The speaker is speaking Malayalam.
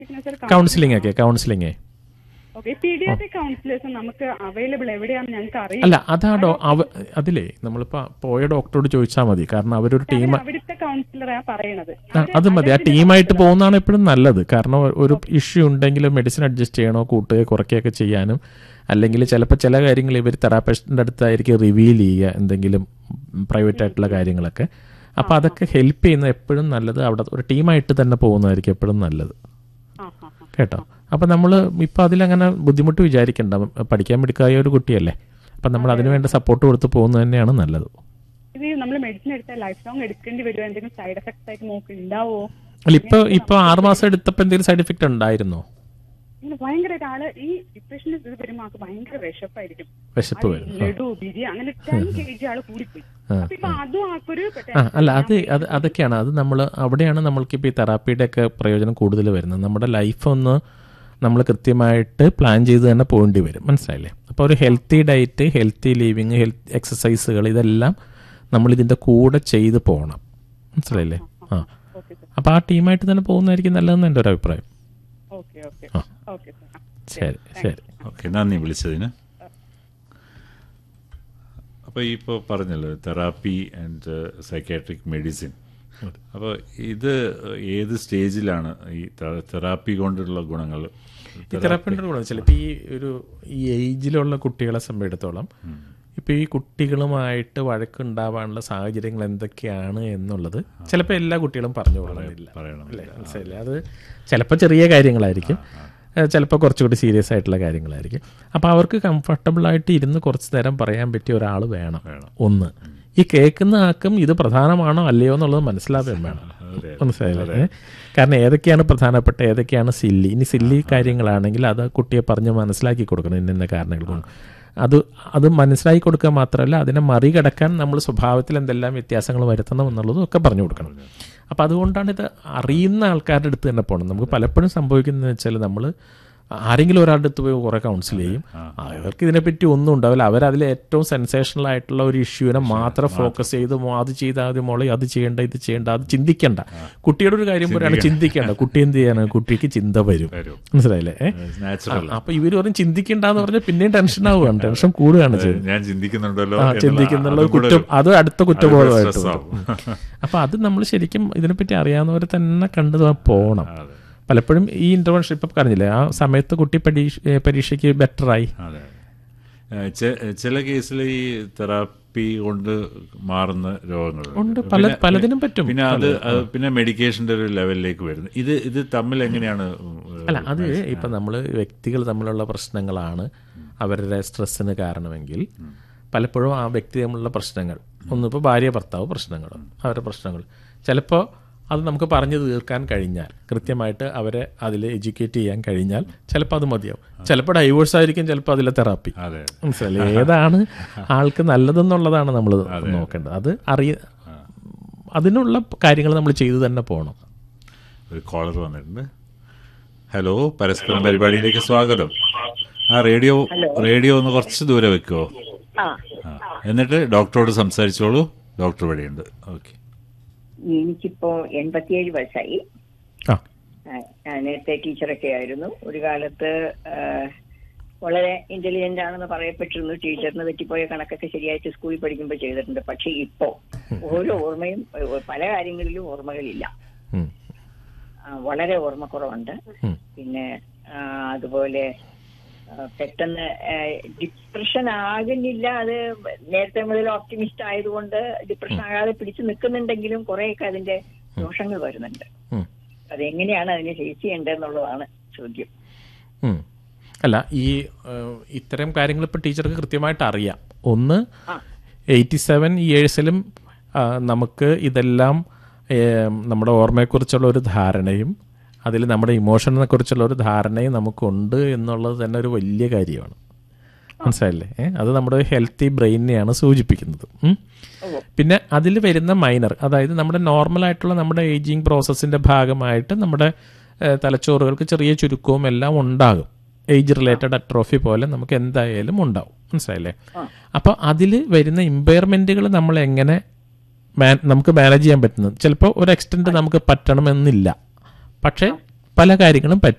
കൗൺസിലിംഗ് ഒക്കെ കൗൺസിലിംഗ് ഓക്കെ പീഡിയാട്രിക് കൗൺസിലേഴ്സ് നമുക്ക് അവൈലബിൾ എവിടെയാണെന്ന് ഞങ്ങൾക്ക് അറിയാം അല്ല അതാ ഡോ അവ അതിലേ നമ്മളിപ്പോ പോയ ഡോക്ടറോട് ചോദിച്ചാൽ മതി കാരണം അവരൊരു ടീം അവിടുത്തെ കൗൺസിലറാ പറയണത് അത് മതി ആ ടീമായിട്ട് പോകുന്നതാണ് എപ്പോഴും നല്ലത് കാരണം ഒരു ഇഷ്യൂ ഉണ്ടെങ്കിൽ മെഡിസിൻ അഡ്ജസ്റ്റ് ചെയ്യണോ കൂട്ടുകയോ കുറയ്ക്കുകയൊക്കെ ചെയ്യാനും അല്ലെങ്കിൽ ചിലപ്പോൾ ചില കാര്യങ്ങൾ ഇവർ തെറാപ്പിസ്റ്റിൻ്റെ അടുത്തായിരിക്കും റിവീൽ ചെയ്യുക എന്തെങ്കിലും പ്രൈവറ്റ് ആയിട്ടുള്ള കാര്യങ്ങളൊക്കെ അപ്പോൾ അതൊക്കെ ഹെൽപ്പ് ചെയ്യുന്ന എപ്പോഴും നല്ലത് അവിടെ ഒരു ടീമായിട്ട് തന്നെ പോകുന്നതായിരിക്കും എപ്പോഴും നല്ലത് ആ ആ ആ കേട്ടോ അപ്പം നമ്മൾ ഇപ്പോൾ അതിലങ്ങനെ ബുദ്ധിമുട്ട് വിചാരിക്കണ്ട പഠിക്കാൻ മിടുക്കായ ഒരു കുട്ടിയല്ലേ അപ്പം നമ്മൾ അതിന് വേണ്ട സപ്പോർട്ട് കൊടുത്ത് പോകുന്നത് തന്നെയാണ് നല്ലത് ഇത് നമ്മൾ മെഡിസിൻ എടുത്താൽ ലൈഫ് ലോങ് എടുക്കേണ്ടി വരുമോ എന്തെങ്കിലും സൈഡ് എഫക്ട്സ് ആയിട്ട് നമുക്ക് ഉണ്ടാവോ അല്ല ഇപ്പോൾ ഇപ്പോൾ ആറുമാസം എടുത്തപ്പോൾ എന്തെങ്കിലും സൈഡ് എഫക്റ്റ് ഉണ്ടായിരുന്നോ ഇങ്ങനെ ഭയങ്കരമായിട്ട് ആള് ഈ ഡിപ്രഷനിൽ ഇത് വരുമ്പോൾ ആൾക്ക് ഭയങ്കര വിശപ്പായിരിക്കും വിശപ്പ് വരും ലഡു ബിരി അങ്ങനെ ടെൻ കെ ജി ആള് കൂടിപ്പോയി അപ്പൊ ഇപ്പൊ അതും ആൾക്കൊരു ആ അല്ല അത് അത് അതൊക്കെയാണ് അത് നമ്മൾ അവിടെയാണ് നമ്മൾക്കിപ്പോൾ ഈ തെറാപ്പിയുടെ ഒക്കെ പ്രയോജനം കൂടുതൽ വരുന്നത് നമ്മുടെ ലൈഫ് ഒന്ന് നമ്മൾ കൃത്യമായിട്ട് പ്ലാൻ ചെയ്ത് തന്നെ പോകേണ്ടി വരും മനസ്സിലായില്ലേ അപ്പോൾ ഒരു healthy diet healthy living health എക്സസൈസുകൾ ഇതെല്ലാം നമ്മൾ ഇതിൻ്റെ കൂടെ ചെയ്ത് പോകണം മനസ്സിലായില്ലേ ആ ഓക്കെ സാർ അപ്പോൾ ആ ടീമായിട്ട് തന്നെ പോകുന്നതായിരിക്കും നല്ലതെന്ന് എൻ്റെ ഒരു അഭിപ്രായം ഓക്കെ ഓക്കെ ഓക്കെ സാർ ശരി ശരി ഓക്കെ നന്ദി വിളിച്ചതിന് അപ്പോൾ ഇപ്പോൾ പറഞ്ഞല്ലോ തെറാപ്പി ആൻഡ് സൈക്കാട്രിക് മെഡിസിൻ അപ്പോൾ ഇത് ഏത് സ്റ്റേജിലാണ് ഈ തെറാപ്പി കൊണ്ടുള്ള ഗുണങ്ങൾ ഈ തെറാപ്പിൻ്റെ ഗുണം വെച്ചാൽ ഇപ്പോൾ ഈ ഒരു ഈ ഏജിലുള്ള കുട്ടികളെ സംബന്ധിച്ചിടത്തോളം ഇപ്പോൾ ഈ കുട്ടികളുമായിട്ട് വഴക്കുണ്ടാവാനുള്ള സാഹചര്യങ്ങൾ എന്തൊക്കെയാണ് എന്നുള്ളത് ചിലപ്പോൾ എല്ലാ കുട്ടികളും പറഞ്ഞു കൊള്ളണമെന്നില്ല പറയണം അല്ലേ മനസ്സിലായില്ലേ അത് ചിലപ്പോൾ ചെറിയ കാര്യങ്ങളായിരിക്കും ചിലപ്പോൾ കുറച്ചുകൂടി സീരിയസ് ആയിട്ടുള്ള കാര്യങ്ങളായിരിക്കും അപ്പോൾ അവർക്ക് കംഫർട്ടബിൾ ആയിട്ട് ഇരുന്ന് കുറച്ച് നേരം പറയാൻ പറ്റിയ ഒരാൾ വേണം ഒന്ന് ഈ കേൾക്കുന്ന ആൾക്കും ഇത് പ്രധാനമാണോ അല്ലയോ എന്നുള്ളത് മനസ്സിലാവുകയും വേണം മനസ്സിലായില്ലേ കാരണം ഏതൊക്കെയാണ് പ്രധാനപ്പെട്ട ഏതൊക്കെയാണ് സില്ലി ഇനി സില്ലി കാര്യങ്ങളാണെങ്കിൽ അത് കുട്ടിയെ പറഞ്ഞ് മനസ്സിലാക്കി കൊടുക്കണം ഇന്ന ഇന്ന കാരണങ്ങൾ കൊണ്ട് അത് അത് മനസ്സിലാക്കി കൊടുക്കുക മാത്രമല്ല അതിനെ മറികടക്കാൻ നമ്മൾ സ്വഭാവത്തിൽ എന്തെല്ലാം വ്യത്യാസങ്ങൾ വരുത്തണം എന്നുള്ളതും ഒക്കെ പറഞ്ഞു കൊടുക്കണം അപ്പോൾ അതുകൊണ്ടാണ് ഇത് അറിയുന്ന ആൾക്കാരുടെ അടുത്ത് തന്നെ പോകണം നമുക്ക് പലപ്പോഴും സംഭവിക്കുന്നത് വെച്ചാൽ നമ്മൾ ആരെങ്കിലും ഒരാളുടെ അടുത്ത് പോയി കുറേ കൗൺസിൽ ചെയ്യും അവർക്ക് ഇതിനെപ്പറ്റി ഒന്നും ഉണ്ടാവില്ല അവരതിൽ ഏറ്റവും സെൻസേഷണൽ ആയിട്ടുള്ള ഒരു ഇഷ്യൂവിനെ മാത്രം ഫോക്കസ് ചെയ്ത് മോ- അത് ചെയ്താൽ മതി മോളെ അത് ചെയ്യേണ്ട ഇത് ചെയ്യേണ്ട അത് ചിന്തിക്കണ്ട കുട്ടിയുടെ ഒരു കാര്യം പോലെയാണ് ചിന്തിക്കേണ്ട കുട്ടി എന്ത് ചെയ്യാനാണ് കുട്ടിക്ക് ചിന്ത വരും വരും. മനസ്സിലായില്ലേ ഏ? നാച്ചുറൽ അപ്പൊ ഇവര് പറയും ചിന്തിക്കണ്ടെന്ന് പറഞ്ഞാൽ പിന്നെയും ടെൻഷൻ ആവുകയാണ് ടെൻഷൻ കൂടുകയാണ് ചെയ്യുന്നത് ഞാൻ ചിന്തിക്കുന്നുണ്ടല്ലോ ആ എന്നുള്ള ചിന്തിക്കുന്നുള്ള അതും കൂടെ കുറ്റം അത് അടുത്ത കുറ്റബോധമായിട്ട് stress വരും. ആവും. അപ്പൊ അത് നമ്മൾ ശരിക്കും ഇതിനെപ്പറ്റി അറിയാവുന്നവരെ തന്നെ കണ്ടു പോകണം അതെ പലപ്പോഴും ഈ ഇന്റർവെൻഷൻ ഇപ്പൊ പറഞ്ഞില്ലേ ആ സമയത്ത് കുട്ടി പരീക്ഷ ഏ, പരീക്ഷയ്ക്ക് ബെറ്ററായി അതെ ഏഹ് ചെ- ചില കേസിൽ ഈ തെറാപ്പി കൊണ്ട് മാറുന്ന രോഗങ്ങൾ ഉണ്ട് പല പലതിനും പറ്റും പിന്നെ അത് അത് പിന്നെ മെഡിക്കേഷന്റെ ഒരു ലെവലിലേക്ക് വരുന്നു ഇത് ഇത് തമ്മിൽ എങ്ങനെയാണ് ഉം, അല്ല അത് ഇപ്പൊ നമ്മൾ വ്യക്തികൾ തമ്മിലുള്ള പ്രശ്നങ്ങളാണ് അവരുടെ സ്ട്രെസ്സിന് കാരണമെങ്കിൽ പലപ്പോഴും ആ വ്യക്തി തമ്മിലുള്ള പ്രശ്നങ്ങൾ ഒന്നിപ്പോൾ ഭാര്യ ഭർത്താവ് പ്രശ്നങ്ങൾ അവരുടെ പ്രശ്നങ്ങൾ ചിലപ്പോൾ അത് നമുക്ക് പറഞ്ഞു തീർക്കാൻ കഴിഞ്ഞാൽ കൃത്യമായിട്ട് അവരെ അതിൽ എഡ്യൂക്കേറ്റ് ചെയ്യാൻ കഴിഞ്ഞാൽ ചിലപ്പോൾ അത് മതിയാവും ചിലപ്പോൾ ഡൈവോഴ്സ് ആയിരിക്കും ചിലപ്പോൾ അതിലെ തെറാപ്പി അതെ മനസ്സിലല്ലേ ഏതാണ് ആൾക്ക് നല്ലതെന്നുള്ളതാണ് നമ്മൾ നോക്കേണ്ടത് അത് അറിയ അതിനുള്ള കാര്യങ്ങൾ നമ്മൾ ചെയ്തു തന്നെ പോകണം ഒരു കോളർ വന്നിട്ടുണ്ട് ഹലോ പരസ്പരം പരിപാടിയിലേക്ക് സ്വാഗതം ആ റേഡിയോ റേഡിയോ ഒന്ന് കുറച്ച് ദൂരെ വെക്കുമോ ആ ആ എന്നിട്ട് ഡോക്ടറോട് സംസാരിച്ചോളൂ ഡോക്ടർ വഴിയുണ്ട് ഓക്കെ എനിക്കിപ്പോ എൺപത്തിയേഴ് വയസ്സായി ആ ആ, ഞാൻ നേരത്തെ ടീച്ചറൊക്കെ ആയിരുന്നു ഒരു കാലത്ത് ആ, വളരെ ഇന്റലിജന്റ് ആണെന്ന് പറയപ്പെട്ടിരുന്നു ടീച്ചറിന് തെറ്റിപ്പോയ കണക്കൊക്കെ ശരിയായിട്ട് സ്കൂളിൽ പഠിക്കുമ്പോൾ ചെയ്തിട്ടുണ്ട് പക്ഷെ ഇപ്പോ ഓരോ ഓർമ്മയും ഏ, പല കാര്യങ്ങളിലും ഓർമ്മകളില്ല ഉം. ആ, വളരെ ഓർമ്മക്കുറവുണ്ട് ഉം. പിന്നെ ആ, അതുപോലെ ആ, പെട്ടെന്ന് ഡിപ്രഷൻ ആകുന്നില്ല അത് നേരത്തെ മുതൽ ഓപ്റ്റിമിസ്റ്റ് ആയതുകൊണ്ട് ഡിപ്രഷൻ ആകാതെ പിടിച്ചു നിൽക്കുന്നുണ്ടെങ്കിലും കുറെയൊക്കെ അതിന്റെ ദോഷങ്ങൾ വരുന്നുണ്ട് ഉം. അതെങ്ങനെയാണ് അതിനെ ഫേസ് ചെയ്യേണ്ടതെന്നുള്ളതാണ് ചോദ്യം ഉം. അല്ല ഈ ഏഹ്, ഇത്തരം കാര്യങ്ങൾ ഇപ്പോൾ ടീച്ചർക്ക് കൃത്യമായിട്ട് അറിയാം ഒന്ന് എയ്റ്റി സെവൻ ഇയേഴ്സിലും നമുക്ക് ഇതെല്ലാം ഏഹ്, നമ്മുടെ ഓർമ്മയെക്കുറിച്ചുള്ള ഒരു ധാരണയും അതിൽ നമ്മുടെ ഇമോഷനെ കുറിച്ചുള്ള ഒരു ധാരണയും നമുക്കുണ്ട് എന്നുള്ളത് തന്നെ ഒരു വലിയ കാര്യമാണ് മനസ്സിലായില്ലേ ഏ? അത് നമ്മുടെ ഹെൽത്തി ബ്രെയിനെയാണ് സൂചിപ്പിക്കുന്നത് ഉം. പിന്നെ അതിൽ വരുന്ന മൈനർ അതായത് നമ്മുടെ നോർമൽ ആയിട്ടുള്ള നമ്മുടെ ഏജിങ് പ്രോസസ്സിന്റെ ഭാഗമായിട്ട് നമ്മുടെ ഏഹ്, തലച്ചോറുകൾക്ക് ചെറിയ ചുരുക്കവും എല്ലാം ഉണ്ടാകും ഏജ് റിലേറ്റഡ് അട്രോഫി പോലെ നമുക്ക് എന്തായാലും ഉണ്ടാവും മനസ്സിലായില്ലേ അപ്പോൾ അതിൽ വരുന്ന ഇമ്പയർമെന്റുകൾ നമ്മൾ എങ്ങനെ മാൻ നമുക്ക് മാനേജ് ചെയ്യാൻ പറ്റുന്നത് ചിലപ്പോൾ ഒരു എക്സ്റ്റെൻറ്റ് നമുക്ക് പറ്റണമെന്നില്ല പക്ഷേ പല കാര്യങ്ങളും പറ്റും